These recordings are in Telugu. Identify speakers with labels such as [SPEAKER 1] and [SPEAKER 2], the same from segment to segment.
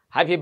[SPEAKER 1] happy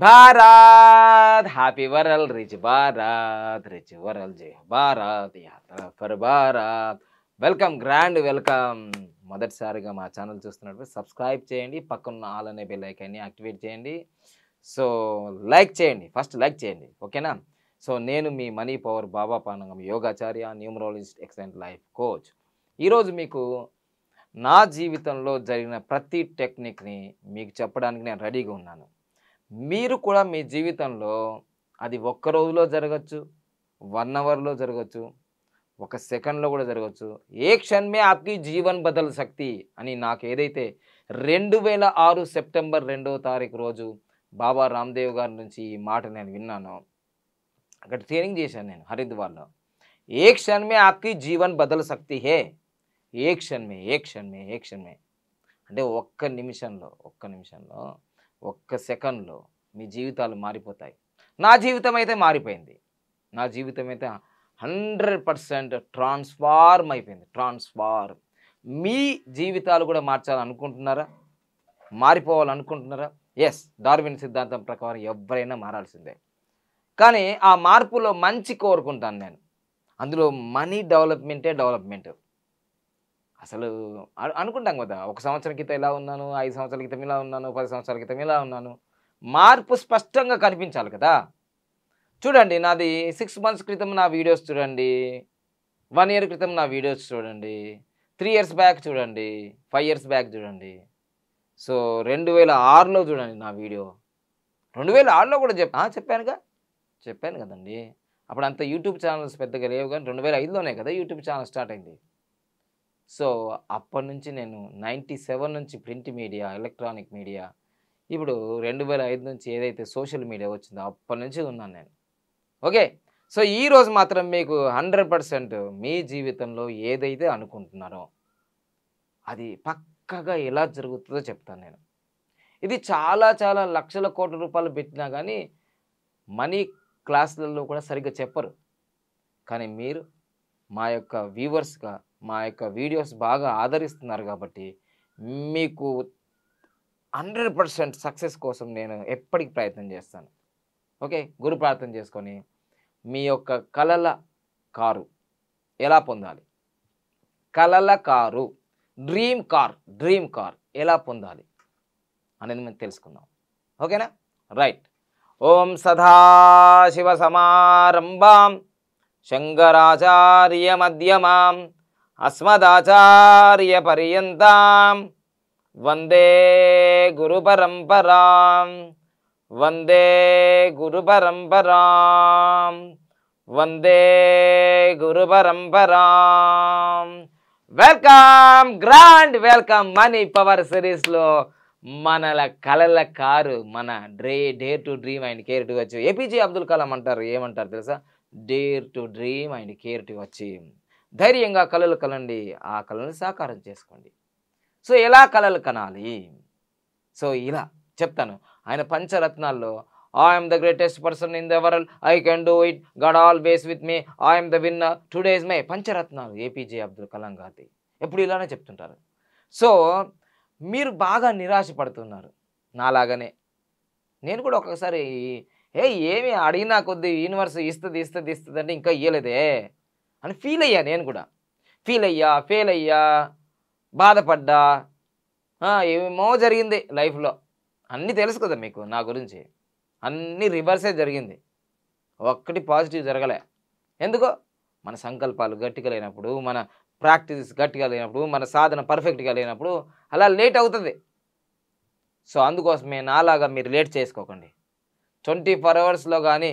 [SPEAKER 1] Bharat happy world rich Bharat rich world జై భారత్ యాత్ర for Bharat welcome grand welcome మొదటిసారిగా మా ఛానల్ చూస్తున్నట్టు సబ్స్క్రైబ్ చేయండి పక్కన ఆల్ అనే బెల్ ఐకాన్ని యాక్టివేట్ చేయండి సో లైక్ చేయండి ఫస్ట్ లైక్ చేయండి ఓకేనా సో నేను మీ మనీ పవర్ బాబా పానంగం యోగాచార్య న్యూమరాలజిస్ట్ ఎక్సలెంట్ లైఫ్ కోచ్ ఈరోజు మీకు నా జీవితంలో జరిగిన ప్రతి టెక్నిక్ని మీకు చెప్పడానికి నేను రెడీగా ఉన్నాను మీరు కూడా మీ జీవితంలో అది ఒక్క రోజులో జరగచ్చు వన్ అవర్లో జరగచ్చు ఒక సెకండ్లో కూడా జరగచ్చు ఏ క్షణమే ఆప్కి జీవన్ బదల్ శక్తి అని నాకు ఏదైతే రెండు వేల ఆరు సెప్టెంబర్ రెండవ తారీఖు రోజు బాబా రామ్దేవ్ గారి నుంచి ఈ మాట నేను విన్నాను అక్కడ ట్రైనింగ్ చేశాను నేను హరిద్వార్లో ఏ క్షణమే ఆప్కి జీవన్ బదల్ శక్తి హే ఏ క్షణమే ఏ క్షణమే ఏ క్షణమే అంటే ఒక్క నిమిషంలో ఒక్క నిమిషంలో ఒక్క సెకండ్లో మీ జీవితాలు మారిపోతాయి నా జీవితం అయితే మారిపోయింది నా జీవితం అయితే హండ్రెడ్ పర్సెంట్ ట్రాన్స్ఫార్మ్ అయిపోయింది ట్రాన్స్ఫార్మ్ మీ జీవితాలు కూడా మార్చాలనుకుంటున్నారా మారిపోవాలనుకుంటున్నారా ఎస్ డార్విన్ సిద్ధాంతం ప్రకారం ఎవరైనా మారాల్సిందే కానీ ఆ మార్పులో మంచి కోరుకుంటాను నేను అందులో మనీ డెవలప్మెంటే డెవలప్మెంట్ అసలు అను- అనుకుంటాం కదా ఒక సంవత్సరం క్రితం ఇలా ఉన్నాను ఐదు సంవత్సరాల క్రితం ఇలా ఉన్నాను పది సంవత్సరాల క్రితం ఇలా ఉన్నాను మార్పు స్పష్టంగా కనిపించాలి కదా చూడండి నాది సిక్స్ మంత్స్ క్రితం నా వీడియోస్ చూడండి వన్ ఇయర్ క్రితం నా వీడియోస్ చూడండి త్రీ ఇయర్స్ బ్యాక్ చూడండి ఫైవ్ ఇయర్స్ బ్యాక్ చూడండి సో రెండు వేల ఆరులో చూడండి నా వీడియో రెండు వేల ఆరులో కూడా చెప్ ఆ, చెప్పానుగా చెప్పాను కదండి అప్పుడు అంత యూట్యూబ్ ఛానల్స్ పెద్దగా లేవు కానీ రెండు వేల ఐదులోనే కదా యూట్యూబ్ ఛానల్ స్టార్ట్ అయింది సో అప్పటి నుంచి నేను నైంటీ సెవెన్ నుంచి ప్రింట్ మీడియా ఎలక్ట్రానిక్ మీడియా ఇప్పుడు రెండు వేల ఐదు నుంచి ఏదైతే సోషల్ మీడియా వచ్చిందో అప్పటి నుంచి ఉన్నాను నేను ఓకే సో ఈ రోజు మాత్రం మీకు హండ్రెడ్ పర్సెంట్ మీ జీవితంలో ఏదైతే అనుకుంటున్నారో అది పక్కగా ఎలా జరుగుతుందో చెప్తాను నేను ఇది చాలా చాలా లక్షల కోట్ల రూపాయలు పెట్టినా కానీ మనీ క్లాసులలో కూడా సరిగ్గా చెప్పరు కానీ మీరు మా యొక్క వ్యూవర్స్గా మా యొక్క వీడియోస్ బాగా ఆదరిస్తున్నారు కాబట్టి మీకు హండ్రెడ్ పర్సెంట్ సక్సెస్ కోసం నేను ఎప్పటికి ప్రయత్నం చేస్తాను ఓకే గురు ప్రార్థన చేసుకొని మీ యొక్క కలల కారు ఎలా పొందాలి కలల కారు డ్రీమ్ కార్ డ్రీమ్ కార్ ఎలా పొందాలి అనేది మనం తెలుసుకుందాం ఓకేనా రైట్ ఓం సదాశివ సమారంభాం శంకరాచార్య మధ్యమాం అస్మదాచార్య పర్యంతాం వందే గురు పరంపరాం వందే గురు పరంపరాం వందే గురు పరంపరాం welcome grand welcome money power సిరీస్లో మనల కలల కారు మన డ్రే dare to dream and care to వచ్చి ఏపీజే అబ్దుల్ కలాం అంటారు ఏమంటారు తెలుసా dare to dream and care to వచ్చి ధైర్యంగా కలలు కలండి ఆ కళను సాకారం చేసుకోండి సో ఎలా కలలు కనాలి సో ఇలా చెప్తాను ఆయన పంచరత్నాల్లో I'm the greatest person in the world I can do it God always with me I'm the winner today's మే పంచరత్నాలు ఏపీజే అబ్దుల్ కలాం గారి ఎప్పుడు ఇలానే చెప్తుంటారు సో మీరు బాగా నిరాశ పడుతున్నారు నాలాగానే నేను కూడా ఒక్కొక్కసారి ఏ ఏమి అడిగినా కొద్ది యూనివర్స్ ఇస్తుంది ఇస్తుంది ఇస్తుంది అంటే ఇంకా ఇయ్యలేదే అని ఫీల్ అయ్యా నేను కూడా ఫీల్ అయ్యా ఫెయిల్ అయ్యా బాధపడ్డా ఆ, ఏమేమో జరిగింది లైఫ్లో అన్నీ తెలుసు కదా మీకు నా గురించి అన్నీ రివర్సే జరిగింది ఒక్కటి పాజిటివ్ జరగలే ఎందుకో మన సంకల్పాలు గట్టిగా లేనప్పుడు మన ప్రాక్టీస్ గట్టిగా లేనప్పుడు మన సాధన పర్ఫెక్ట్గా లేనప్పుడు అలా లేట్ అవుతుంది సో అందుకోసమే నాలాగా మీరు లేట్ చేసుకోకండి ట్వంటీ ఫోర్ అవర్స్లో కానీ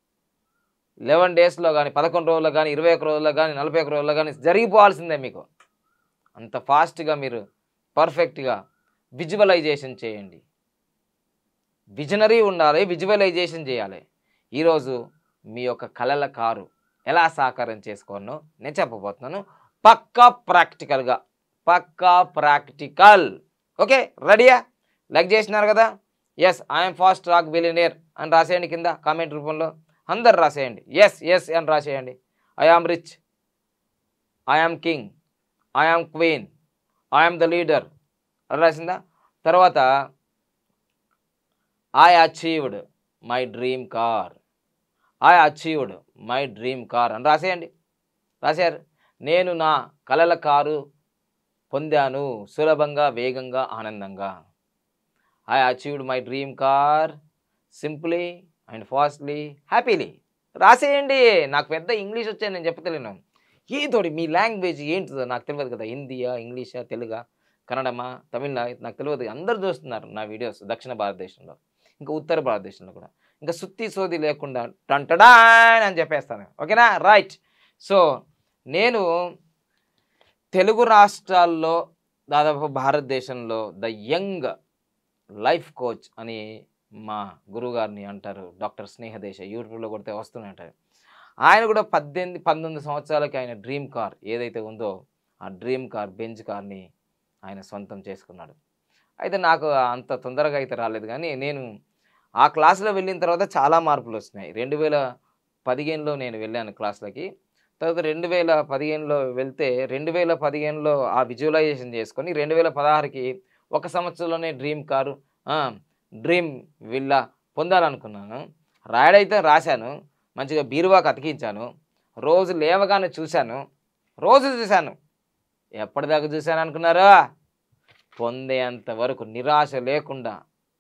[SPEAKER 1] లెవెన్ డేస్లో కానీ పదకొండు రోజుల్లో కానీ ఇరవై ఒక రోజుల్లో కానీ నలభై ఒక రోజుల్లో కానీ జరిగిపోవాల్సిందే మీకు అంత ఫాస్ట్గా మీరు పర్ఫెక్ట్గా విజువలైజేషన్ చేయండి విజనరీ ఉండాలి విజువలైజేషన్ చేయాలి ఈరోజు మీ యొక్క కళల కారు ఎలా సాకారం చేసుకోనో నేను చెప్పబోతున్నాను పక్కా ప్రాక్టికల్గా పక్కా ప్రాక్టికల్ ఓకే రెడీయా లైక్ చేసినారు కదా yes I'm fast track billionaire అని రాసేయండి కింద కామెంట్ రూపంలో అందరు రాసేయండి ఎస్ ఎస్ అని రాసేయండి I am rich I am king I am queen I am the leader అని రాసిందా తర్వాత I achieved my dream car I achieved my dream car అని రాసేయండి రాశారు నేను నా కలల కారు పొందాను సులభంగా వేగంగా ఆనందంగా I achieved my dream car simply and fastly happily రాసేయండి నాకు పెద్ద ఇంగ్లీష్ వచ్చాయి నేను చెప్పతలేను ఏతోటి మీ లాంగ్వేజ్ ఏంటిదో నాకు తెలియదు కదా హిందీయా ఇంగ్లీషా తెలుగా కన్నడమా తమిళ నాకు తెలియదు అందరు చూస్తున్నారు నా వీడియోస్ దక్షిణ భారతదేశంలో ఇంకా ఉత్తర భారతదేశంలో కూడా ఇంకా సుత్తి సోది లేకుండా టంటడాన్ అని చెప్పేస్తాను ఓకేనా రైట్ సో నేను తెలుగు రాష్ట్రాల్లో దాదాపు భారతదేశంలో ద యంగ్ లైఫ్ కోచ్ అని మా గురువుగారిని అంటారు డాక్టర్ స్నేహదేశ యూట్యూబ్లో కొడితే వస్తూనే ఉంటారు ఆయన కూడా పద్దెనిమిది పంతొమ్మిది సంవత్సరాలకి ఆయన డ్రీమ్ కార్ ఏదైతే ఉందో ఆ డ్రీమ్ కార్ బెంచ్ కార్ని ఆయన సొంతం చేసుకున్నాడు అయితే నాకు అంత తొందరగా అయితే రాలేదు కానీ నేను ఆ క్లాసులో వెళ్ళిన తర్వాత చాలా మార్పులు వచ్చినాయి రెండు వేల పదిహేనులో నేను వెళ్ళాను క్లాసులకి తర్వాత రెండు వేల పదిహేనులో వెళ్తే రెండు వేల పదిహేనులో ఆ విజువలైజేషన్ చేసుకొని రెండు వేల పదహారుకి ఒక సంవత్సరంలోనే డ్రీమ్ కారు ఆ, డ్రీమ్ విల్లా పొందాలనుకున్నాను రాయడైతే రాశాను మంచిగా బీరువాకు అతికించాను రోజు లేవగానే చూశాను రోజు చూశాను ఎప్పటిదాకా చూశాను అనుకున్నారా పొందేంత వరకు నిరాశ లేకుండా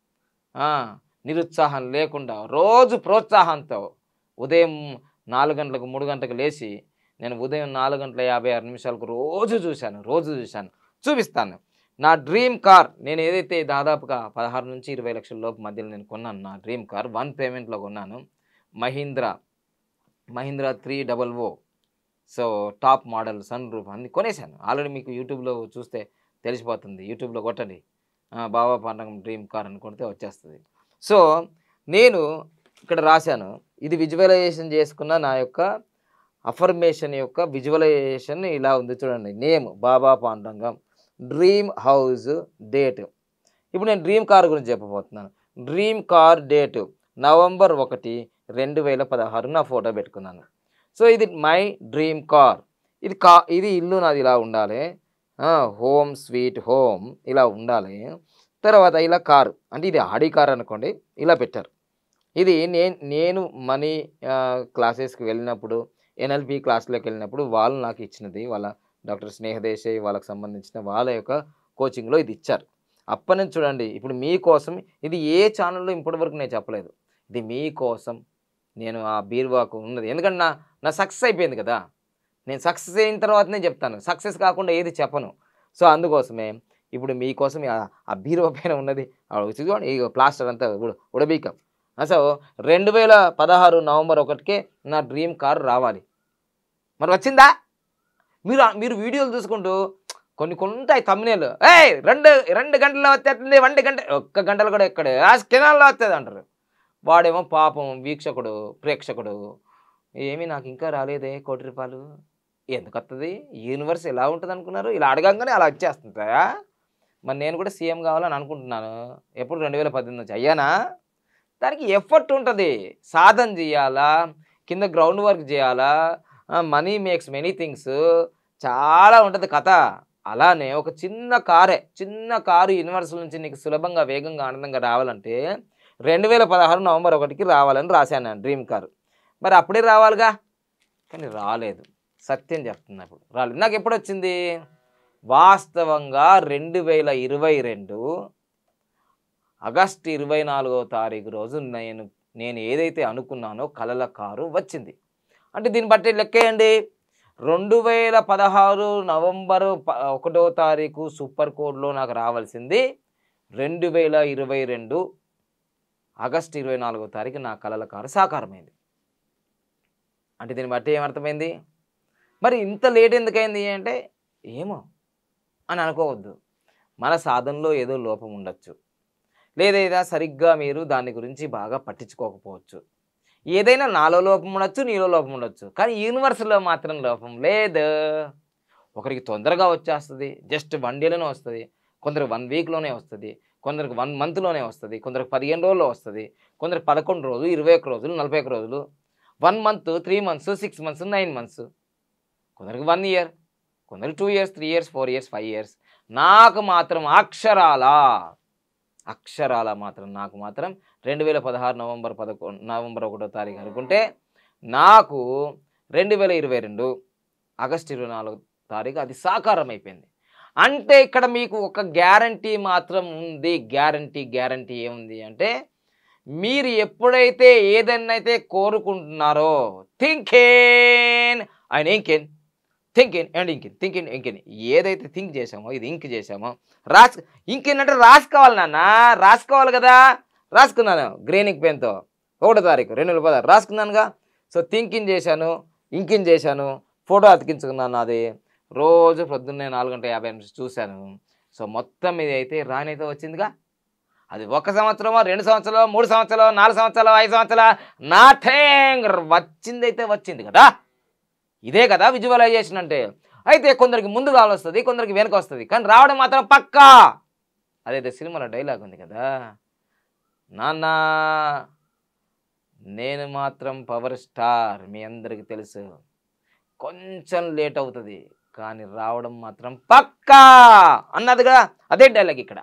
[SPEAKER 1] ఆ, నిరుత్సాహం లేకుండా రోజు ప్రోత్సాహంతో ఉదయం నాలుగు గంటలకు మూడు గంటలకు లేచి నేను ఉదయం నాలుగు గంటల యాభై ఆరు నిమిషాలకు రోజు చూశాను రోజు చూశాను చూపిస్తాను నా డ్రీమ్ కార్ నేను ఏదైతే దాదాపుగా పదహారు నుంచి ఇరవై లక్షల లోపు మధ్యలో నేను కొన్నాను నా డ్రీమ్ కార్ వన్ పేమెంట్లో కొన్నాను Mahindra Mahindra three double O so top model sun roof అన్ని కొనేసాను ఆల్రెడీ మీకు యూట్యూబ్లో చూస్తే తెలిసిపోతుంది యూట్యూబ్లో కొట్టండి ఆ, బాబా పండగం డ్రీమ్ కార్ అని కొడితే వచ్చేస్తుంది సో నేను ఇక్కడ రాశాను ఇది విజువలైజేషన్ చేసుకున్న నా యొక్క అఫర్మేషన్ యొక్క విజువలైజేషన్ ఇలా ఉంది చూడండి name Baba Pandangam dream house date ఇప్పుడు నేను డ్రీమ్ కార్ గురించి చెప్పబోతున్నాను డ్రీమ్ కార్ డేట్ నవంబర్ ఒకటి రెండు వేల పదహారు నా ఫోటో పెట్టుకున్నాను సో ఇది మై డ్రీమ్ కార్ ఇది కా ఇది ఇల్లు నాది ఇలా ఉండాలి హోమ్ స్వీట్ హోమ్ ఇలా ఉండాలి తర్వాత ఇలా కారు అంటే ఇది ఆడి కార్ అనుకోండి ఇలా పెట్టారు ఇది నేను నేను మనీ క్లాసెస్కి వెళ్ళినప్పుడు ఎన్ఎల్పి క్లాస్లోకి వెళ్ళినప్పుడు వాళ్ళు నాకు ఇచ్చినది వాళ్ళ డాక్టర్ స్నేహదేశాయ్ వాళ్ళకి సంబంధించిన వాళ్ళ యొక్క కోచింగ్లో ఇది ఇచ్చారు అప్పటి నుంచి చూడండి ఇప్పుడు మీకోసం ఇది ఏ ఛానల్లో ఇప్పటి వరకు నేను చెప్పలేదు ఇది మీకోసం నేను ఆ బీర్వాకు ఉన్నది ఎందుకంటే నా నా సక్సెస్ అయిపోయింది కదా నేను సక్సెస్ అయిన తర్వాతనే చెప్తాను సక్సెస్ కాకుండా ఏది చెప్పను సో అందుకోసమే ఇప్పుడు మీకోసం ఆ- ఆ బీరువా పైన ఉన్నది ఆ చూడండి ఈ ప్లాస్టర్ అంతా ఉడ ఉడబీకం సో రెండు వేల పదహారు నవంబర్ ఒకటికే నా డ్రీమ్ కార్ రావాలి మరి వచ్చిందా మీరు మీరు వీడియోలు చూసుకుంటూ కొన్ని కొన్ని ఉంటాయి తమ్మినేలు ఏయ్ రెండు రెండు గంటల్లో వచ్చేస్తుంది రెండు గంట ఒక్క గంటలు కూడా ఎక్కడే ఆ కినాల్లో వస్తుంది అంటారు వాడేమో పాపం వీక్షకుడు ప్రేక్షకుడు ఏమీ నాకు ఇంకా రాలేదే కోటి రూపాయలు ఎందుకు వస్తుంది యూనివర్స్ ఎలా ఉంటుంది అనుకున్నారు ఇలా అడగంగానే అలా వచ్చేస్తుందా మరి నేను కూడా సీఎం కావాలని అనుకుంటున్నాను ఎప్పుడు రెండు వేల పద్దెనిమిది నుంచి అయ్యానా దానికి ఎఫర్ట్ ఉంటుంది సాధన చేయాలా కింద గ్రౌండ్ వర్క్ చేయాలా మనీ మేక్స్ మెనీ థింగ్స్ చాలా ఉంటుంది కథ అలానే ఒక చిన్న కారే చిన్న కారు యూనివర్సల్ నుంచి నీకు సులభంగా వేగంగా ఆనందంగా రావాలంటే రెండు వేల పదహారు నవంబర్ ఒకటికి రావాలని రాశాను నేను డ్రీమ్ కారు మరి అప్పుడే రావాలిగా కానీ రాలేదు సత్యం చెప్తున్నా ఇప్పుడు రాలేదు నాకు ఎప్పుడు వచ్చింది వాస్తవంగా రెండు వేల ఇరవై రెండు ఆగస్టు ఇరవై నాలుగో తారీఖు రోజు నేను నేను ఏదైతే అనుకున్నానో కలల కారు వచ్చింది అంటే దీన్ని బట్టి లెక్కేయండి రెండు వేల పదహారు నవంబరు ప- ఒకటో తారీఖు సూపర్ కోడ్లో నాకు రావాల్సింది రెండు వేల ఇరవై రెండు ఆగస్టు ఇరవై నాలుగో తారీఖు నా కలల కారు సాకారమైంది అంటే దీన్ని బట్టి ఏమర్థమైంది మరి ఇంత లేట్ ఎందుకైంది అంటే ఏమో అని అనుకోవద్దు మన సాధనలో ఏదో లోపం ఉండొచ్చు లేదేదా సరిగ్గా మీరు దాని గురించి బాగా పట్టించుకోకపోవచ్చు ఏదైనా నాలో లోపం ఉండొచ్చు నీలో లోపం ఉండొచ్చు కానీ యూనివర్స్లో మాత్రం లోపం లేదు ఒకరికి తొందరగా వచ్చేస్తుంది జస్ట్ వన్ డేలోనే వస్తుంది కొందరికి వన్ వీక్లోనే వస్తుంది కొందరికి వన్ మంత్లోనే వస్తుంది కొందరికి పదిహేను రోజుల్లో వస్తుంది కొందరికి పదకొండు రోజులు ఇరవై ఒక్క రోజులు నలభై ఒక్క రోజులు one month three months six months nine months కొందరికి వన్ ఇయర్ కొందరికి two years three years four years five years నాకు మాత్రం అక్షరాల అక్షరాల మాత్రం నాకు మాత్రం రెండు వేల పదహారు నవంబర్ పదకొండు నవంబర్ ఒకటో తారీఖు అనుకుంటే నాకు రెండు వేల ఇరవై రెండు ఆగస్టు ఇరవై నాలుగో తారీఖు అది సాకారం అయిపోయింది అంటే ఇక్కడ మీకు ఒక గ్యారంటీ మాత్రం ఉంది గ్యారంటీ గ్యారంటీ ఏముంది అంటే మీరు ఎప్పుడైతే ఏదైనా అయితే కోరుకుంటున్నారో థింకేన్ ఆయన ఇంకెన్ థింకిన్ అండ్ ఇంకిన్ థింకిన్ ఇంకిన్ ఏదైతే థింక్ చేసామో ఇది ఇంక్ చేసామో రాసు ఇంకిన్ అంటే రాసుకోవాలి నాన్న రాసుకోవాలి కదా రాసుకున్నాను గ్రీనింగ్ పెన్తో ఒకటో తారీఖు రెండు వేల పదహారు రాసుకున్నానుగా సో థింకింగ్ చేశాను ఇంకిన్ చేశాను ఫోటో అతికించుకున్నాను అది రోజు పొద్దున్నే నాలుగు గంటల యాభై నిమిషం చూశాను సో మొత్తం ఇది అయితే రానైతే వచ్చిందిగా అది ఒక సంవత్సరమో రెండు సంవత్సరాలు మూడు సంవత్సరాలు నాలుగు సంవత్సరాలు ఐదు సంవత్సరాలు నాథింగ్ వచ్చిందైతే వచ్చింది కదా ఇదే కదా విజువలైజేషన్ అంటే అయితే కొందరికి ముందు వస్తుంది కొందరికి వెనక వస్తుంది కానీ రావడం మాత్రం పక్కా అదైతే సినిమాలో డైలాగ్ ఉంది కదా నాన్న నేను మాత్రం పవర్ స్టార్ మీ అందరికి తెలుసు కొంచెం లేట్ అవుతుంది కానీ రావడం మాత్రం పక్కా అన్నదిగా అదే డైలాగ్ ఇక్కడ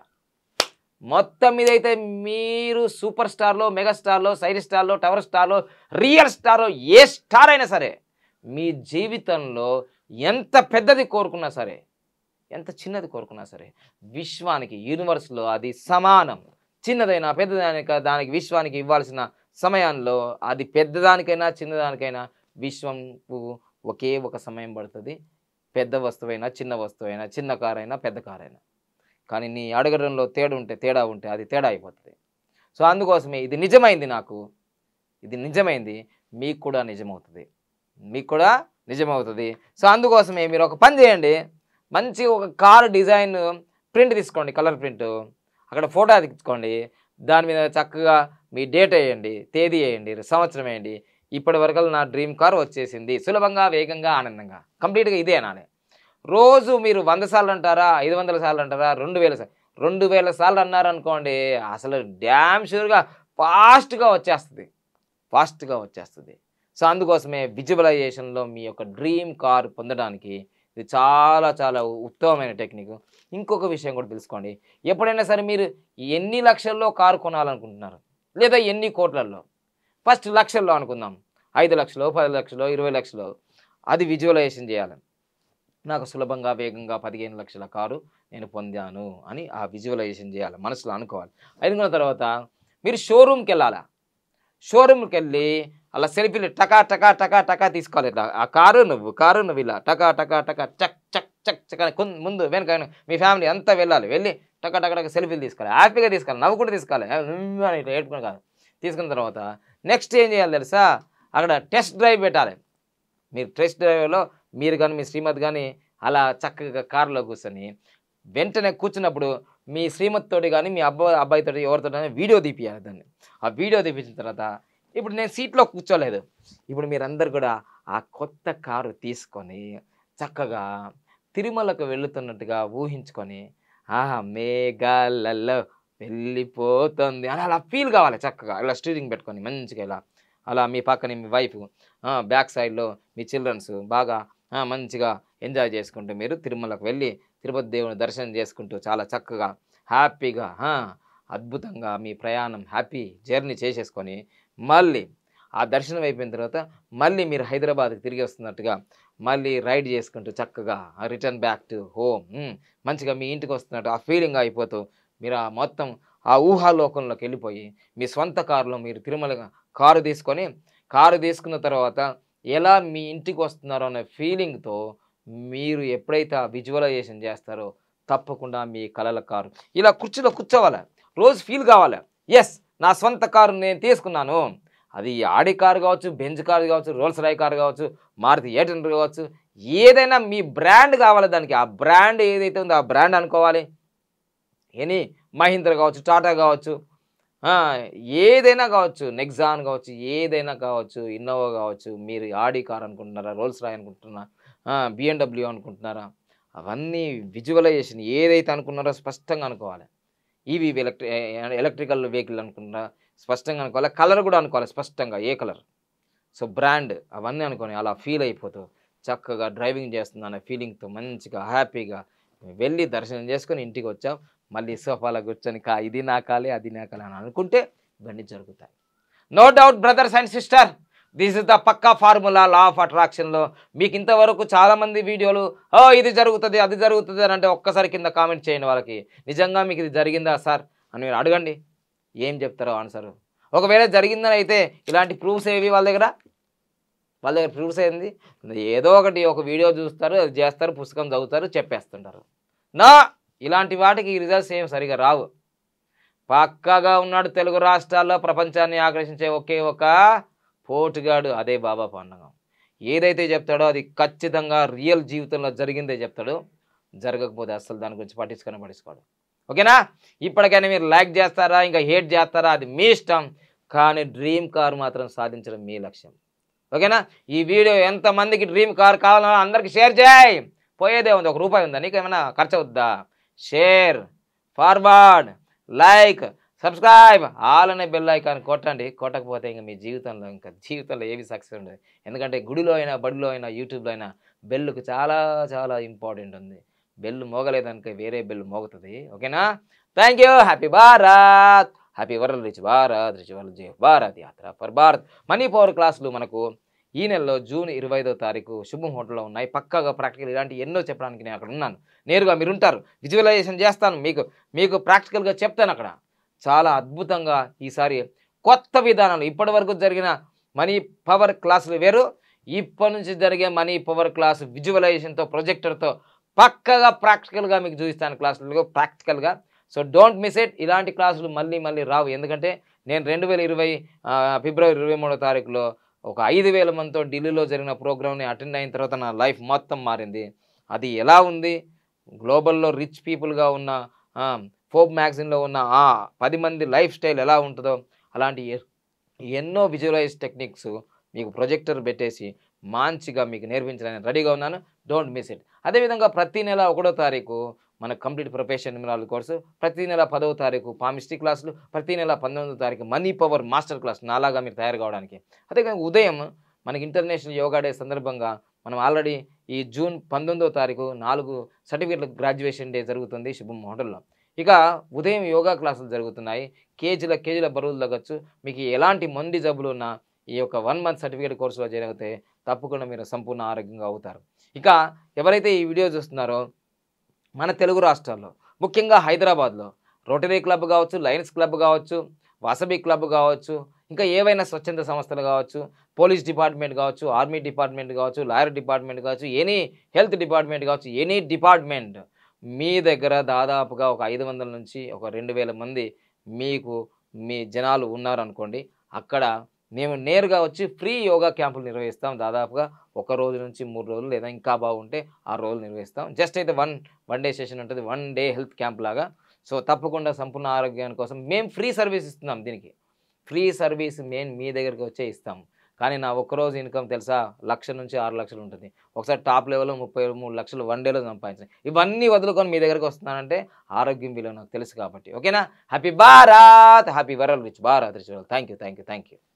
[SPEAKER 1] మొత్తం మీద అయితే మీరు సూపర్ స్టార్లో మెగా స్టార్లో సైడ్ స్టార్లో టవర్ స్టార్లో రియల్ స్టార్లో ఏ స్టార్ అయినా సరే మీ జీవితంలో ఎంత పెద్దది కోరుకున్నా సరే ఎంత చిన్నది కోరుకున్నా సరే విశ్వానికి యూనివర్స్లో అది సమానం చిన్నదైనా పెద్దదానిక దానికి విశ్వానికి ఇవ్వాల్సిన సమయంలో అది పెద్దదానికైనా చిన్నదానికైనా విశ్వంకు ఒకే ఒక సమయం పడుతుంది పెద్ద వస్తువైనా చిన్న వస్తువైనా చిన్న కారైనా పెద్ద కారైనా కానీ నీ అడగడంలో తేడా ఉంటే తేడా ఉంటే అది తేడా అయిపోతుంది సో అందుకోసమే ఇది నిజమైంది నాకు ఇది నిజమైంది మీకు కూడా నిజమవుతుంది మీకు కూడా నిజమవుతుంది సో అందుకోసమే మీరు ఒక పని చేయండి మంచి ఒక కారు డిజైన్ ప్రింట్ తీసుకోండి కలర్ ప్రింట్ అక్కడ ఫోటో అతికించుకోండి దాని మీద చక్కగా మీ డేట్ వేయండి తేదీ వేయండి సంవత్సరం వేయండి ఇప్పటి వరకు నా డ్రీమ్ కార్ వచ్చేసింది సులభంగా వేగంగా ఆనందంగా కంప్లీట్గా ఇదే అనాలి రోజు మీరు వంద సార్లు అంటారా ఐదు వందల సార్లు అంటారా రెండు వేల సార్లు రెండు వేల సార్లు అన్నారనుకోండి అసలు డ్యామ్ షూర్గా ఫాస్ట్గా వచ్చేస్తుంది ఫాస్ట్గా వచ్చేస్తుంది సో అందుకోసమే విజువలైజేషన్లో మీ యొక్క డ్రీమ్ కార్ పొందడానికి ఇది చాలా చాలా ఉత్తమమైన టెక్నిక్ ఇంకొక విషయం కూడా తెలుసుకోండి ఎప్పుడైనా సరే మీరు ఎన్ని లక్షల్లో కారు కొనాలనుకుంటున్నారు లేదా ఎన్ని కోట్లల్లో ఫస్ట్ లక్షల్లో అనుకుందాం ఐదు లక్షలు పది లక్షలు ఇరవై లక్షలు అది విజువలైజేషన్ చేయాలి నాకు సులభంగా వేగంగా పదిహేను లక్షల కారు నేను పొందాను అని ఆ విజువలైజేషన్ చేయాలి మనసులో అనుకోవాలి అనుకున్న తర్వాత మీరు షోరూమ్కి వెళ్ళాలా షోరూమ్కి వెళ్ళి అలా సెల్ఫీలు టకా టకా టకా టకా తీసుకోవాలి ఇట్లా ఆ కారు నువ్వు కారు నువ్వు ఇలా టకా టకా టకా చక్ చక్ చక్ చక్ అని కొన్- ముందు వెనక మీ ఫ్యామిలీ అంతా వెళ్ళాలి వెళ్ళి టకా టకా టకా సెల్ఫీలు తీసుకోవాలి హ్యాపీగా తీసుకోవాలి నవ్వుకుంటూ తీసుకోవాలి ఆ, ఉమ్ అని ఇట్లా ఏడుకుని కాదు తీసుకున్న తర్వాత నెక్స్ట్ ఏం చేయాలి తెలుసా అక్కడ టెస్ట్ డ్రైవ్ పెట్టాలి మీరు టెస్ట్ డ్రైవ్లో మీరు కానీ మీ శ్రీమతి కానీ అలా చక్కగా కారులో కూర్చొని వెంటనే కూర్చున్నప్పుడు మీ శ్రీమతితోటి కానీ మీ అబ్బాయి అబ్బాయితోటి ఎవరితో వీడియో తీపియాలి దాన్ని ఆ వీడియో తీపించిన తర్వాత ఇప్పుడు నేను సీట్లో కూర్చోలేదు ఇప్పుడు మీరందరు కూడా ఆ కొత్త కారు తీసుకొని చక్కగా తిరుమలకు వెళుతున్నట్టుగా ఊహించుకొని ఆహా మేఘాలలో వెళ్ళిపోతుంది అని అలా ఫీల్ కావాలి చక్కగా ఇలా స్టీరింగ్ పెట్టుకొని మంచిగా ఇలా అలా మీ పక్కన మీ వైఫ్ బ్యాక్ సైడ్లో మీ చిల్డ్రన్స్ బాగా ఆ, మంచిగా ఎంజాయ్ చేసుకుంటూ మీరు తిరుమలకు వెళ్ళి తిరుపతి దేవుని దర్శనం చేసుకుంటూ చాలా చక్కగా హ్యాపీగా ఆ, అద్భుతంగా మీ ప్రయాణం హ్యాపీ జర్నీ చేసేసుకొని మళ్ళీ ఆ దర్శనం అయిపోయిన తర్వాత మళ్ళీ మీరు హైదరాబాద్కి తిరిగి వస్తున్నట్టుగా మళ్ళీ రైడ్ చేసుకుంటూ చక్కగా రిటర్న్ బ్యాక్ టు హోమ్ మంచిగా మీ ఇంటికి వస్తున్నట్టు ఆ ఫీలింగ్ అయిపోతూ మీరు ఆ మొత్తం ఆ ఊహాలోకంలోకి వెళ్ళిపోయి మీ స్వంత కారులో మీరు తిరుమల కారు తీసుకొని కారు తీసుకున్న తర్వాత ఎలా మీ ఇంటికి వస్తున్నారో అనే ఫీలింగ్తో మీరు ఎప్పుడైతే ఆ విజువలైజేషన్ చేస్తారో తప్పకుండా మీ కలల కారు ఇలా కుర్చీలో కూర్చోవాలి రోజు ఫీల్ కావాలి ఎస్ నా స్వంత కారు నేను తీసుకున్నాను అది ఆడి కారు కావచ్చు బెంజ్ కారు కావచ్చు రోల్స్ రాయ్ కారు కావచ్చు మారుతి ఎయిట్ హండ్రెడ్ కావచ్చు ఏదైనా మీ బ్రాండ్ కావాలి దానికి ఆ బ్రాండ్ ఏదైతే ఉందో ఆ బ్రాండ్ అనుకోవాలి ఎనీ మహీంద్ర కావచ్చు టాటా కావచ్చు ఆ, ఏదైనా కావచ్చు నెక్సాన్ కావచ్చు ఏదైనా కావచ్చు ఇన్నోవా కావచ్చు మీరు ఆడి కార్ అనుకుంటున్నారా రోల్స్ రాయ్ అనుకుంటున్నారా బిఎండబ్ల్యూ అనుకుంటున్నారా అవన్నీ విజువలైజేషన్ ఏదైతే అనుకున్నారో స్పష్టంగా అనుకోవాలి ఈవీ ఎలక్ట్రి ఎలక్ట్రికల్ వెహికల్ అనుకుంటున్నారా స్పష్టంగా అనుకోవాలి కలర్ కూడా అనుకోవాలి స్పష్టంగా ఏ కలర్ సో బ్రాండ్ అవన్నీ అనుకొని అలా ఫీల్ అయిపోతూ చక్కగా డ్రైవింగ్ చేస్తుంది అనే ఫీలింగ్తో మంచిగా హ్యాపీగా వెళ్ళి దర్శనం చేసుకొని ఇంటికి వచ్చాం మళ్ళీ సోఫాలో కూర్చొని కా ఇది నా కాలే అది నా కాలే అని అనుకుంటే ఇవన్నీ జరుగుతాయి no doubt brothers and sister this is the పక్కా ఫార్ములా లా ఆఫ్ అట్రాక్షన్లో మీకు ఇంతవరకు చాలామంది వీడియోలు ఓ ఇది జరుగుతుంది అది జరుగుతుంది అని అంటే ఒక్కసారి కింద కామెంట్ చేయండి వాళ్ళకి నిజంగా మీకు ఇది జరిగిందా సార్ అని మీరు అడగండి ఏం చెప్తారో ఆన్సర్ ఒకవేళ జరిగిందని అయితే ఇలాంటి ప్రూఫ్స్ ఏవి వాళ్ళ దగ్గర వాళ్ళ దగ్గర ప్రూఫ్స్ ఏంది ఏదో ఒకటి ఒక వీడియో చూస్తారు అది చేస్తారు పుస్తకం చదువుతారు చెప్పేస్తుంటారు నా ఇలాంటి వాటికి రిజల్ట్స్ ఏం సరిగా రావు పక్కాగా ఉన్నాడు తెలుగు రాష్ట్రాల్లో ప్రపంచాన్ని ఆకర్షించే ఒకే ఒక పోటుగాడు అదే బాబా పండుగ ఏదైతే చెప్తాడో అది ఖచ్చితంగా రియల్ జీవితంలో జరిగిందే చెప్తాడు జరగకపోతే అసలు దాని గురించి పట్టించుకొని పట్టించుకోడు ఓకేనా ఇప్పటికైనా మీరు లైక్ చేస్తారా ఇంకా హేట్ చేస్తారా అది మీ ఇష్టం కానీ డ్రీమ్ కార్ మాత్రం సాధించడం మీ లక్ష్యం ఓకేనా ఈ వీడియో ఎంతమందికి డ్రీమ్ కార్ కావాలో అందరికి షేర్ చేయి పోయేదే ఉంది ఒక రూపాయి ఉందా నీకు ఏమైనా ఖర్చు అవుద్దా share forward like subscribe all అనే బెల్ ఐకాన్ కొట్టండి కొట్టకపోతే ఇంకా మీ జీవితంలో ఇంకా జీవితంలో ఏవి సక్సెస్ ఉండదు ఎందుకంటే గుడిలో అయినా బడిలో అయినా యూట్యూబ్లో అయినా బెల్లుకు చాలా చాలా ఇంపార్టెంట్ ఉంది బెల్ మోగలేదనుక వేరే బెల్ మోగుతుంది ఓకేనా thank you happy Bharat happy world rich Bharat rich world జై భారత్ యాత్ర ఫర్ భారత్ మనీ పవర్ క్లాసులు మనకు ఈ నెలలో జూన్ ఇరవై ఐదో తారీఖు శుభం హోటల్లో ఉన్నాయి పక్కాగా ప్రాక్టికల్ ఇలాంటి ఎన్నో చెప్పడానికి నేను అక్కడ ఉన్నాను నేరుగా మీరు ఉంటారు విజువలైజేషన్ చేస్తాను మీకు మీకు ప్రాక్టికల్గా చెప్తాను అక్కడ చాలా అద్భుతంగా ఈసారి కొత్త విధానాలు ఇప్పటి వరకు జరిగిన మనీ పవర్ క్లాసులు వేరు ఇప్పటి నుంచి జరిగే మనీ పవర్ క్లాస్ విజువలైజేషన్తో ప్రొజెక్టర్తో పక్కగా ప్రాక్టికల్గా మీకు చూపిస్తాను క్లాసులు ప్రాక్టికల్గా సో డోంట్ మిస్ ఇట్ ఇలాంటి క్లాసులు మళ్ళీ మళ్ళీ రావు ఎందుకంటే నేను రెండు వేల ఇరవై ఫిబ్రవరి ఇరవై మూడో తారీఖులో ఒక ఐదు వేల మందితో ఢిల్లీలో జరిగిన ప్రోగ్రామ్ని అటెండ్ అయిన తర్వాత నా లైఫ్ మొత్తం మారింది అది ఎలా ఉంది గ్లోబల్లో రిచ్ పీపుల్గా ఉన్న ఫోక్ మ్యాగజిన్లో ఉన్న ఆ పది మంది లైఫ్ స్టైల్ ఎలా ఉంటుందో అలాంటి ఎ- ఎన్నో విజువలైజ్ టెక్నిక్స్ మీకు ప్రొజెక్టర్ పెట్టేసి మంచిగా మీకు నేర్పించడానికి రెడీగా ఉన్నాను డోంట్ మిస్ ఇట్ అదేవిధంగా ప్రతి నెల ఒకటో తారీఖు మన కంప్లీట్ ప్రొఫెషన్ నిమిరాల కోర్సు ప్రతి నెల పదవ తారీఖు పామిస్ట్రీ క్లాసులు ప్రతి నెల పంతొమ్మిదో తారీఖు మనీ పవర్ మాస్టర్ క్లాస్ నాలాగా మీరు తయారు కావడానికి అదేవిధంగా ఉదయం మనకి ఇంటర్నేషనల్ యోగా డే సందర్భంగా మనం ఆల్రెడీ ఈ జూన్ పంతొమ్మిదో తారీఖు నాలుగు సర్టిఫికేట్ల గ్రాడ్యుయేషన్ డే జరుగుతుంది శుభం హోటల్లో ఇక ఉదయం యోగా క్లాసులు జరుగుతున్నాయి కేజీల కేజీల బరువులు తగ్గచ్చు మీకు ఎలాంటి మొండి జబ్బులు ఉన్నా ఈ యొక్క వన్ మంత్ సర్టిఫికేట్ కోర్సులో జరిగితే తప్పకుండా మీరు సంపూర్ణ ఆరోగ్యంగా అవుతారు ఇక ఎవరైతే ఈ వీడియో చూస్తున్నారో మన తెలుగు రాష్ట్రాల్లో ముఖ్యంగా హైదరాబాద్లో రోటరీ క్లబ్ కావచ్చు లయన్స్ క్లబ్ కావచ్చు వాసవి క్లబ్ కావచ్చు ఇంకా ఏవైనా స్వచ్ఛంద సంస్థలు కావచ్చు పోలీస్ డిపార్ట్మెంట్ కావచ్చు ఆర్మీ డిపార్ట్మెంట్ కావచ్చు లాయర్ డిపార్ట్మెంట్ కావచ్చు ఎనీ హెల్త్ డిపార్ట్మెంట్ కావచ్చు ఎనీ డిపార్ట్మెంట్ మీ దగ్గర దాదాపుగా ఒక ఐదు వందల నుంచి ఒక రెండు వేల మంది మీకు మీ జనాలు ఉన్నారనుకోండి అక్కడ మేము నేరుగా వచ్చి ఫ్రీ యోగా క్యాంపులు నిర్వహిస్తాం దాదాపుగా ఒక రోజు నుంచి మూడు రోజులు లేదా ఇంకా బాగుంటే ఆరు రోజులు నిర్వహిస్తాం జస్ట్ అయితే వన్ వన్ డే సెషన్ ఉంటుంది వన్ డే హెల్త్ క్యాంప్ లాగా సో తప్పకుండా సంపూర్ణ ఆరోగ్యాని కోసం మేము ఫ్రీ సర్వీస్ ఇస్తున్నాం దీనికి ఫ్రీ సర్వీస్ మేము మీ దగ్గరికి వచ్చే ఇస్తాం కానీ నా ఒక్కరోజు ఇన్కమ్ తెలుసా లక్ష నుంచి ఆరు లక్షలు ఉంటుంది ఒకసారి టాప్ లెవెల్లో ముప్పై మూడు లక్షలు వన్ డేలో సంపాదించాను ఇవన్నీ వదులుకొని మీ దగ్గరికి వస్తున్నానంటే ఆరోగ్యం విలువ నాకు తెలుసు కాబట్టి ఓకేనా happy Bharat happy world rich Bharat rich thank you thank you thank you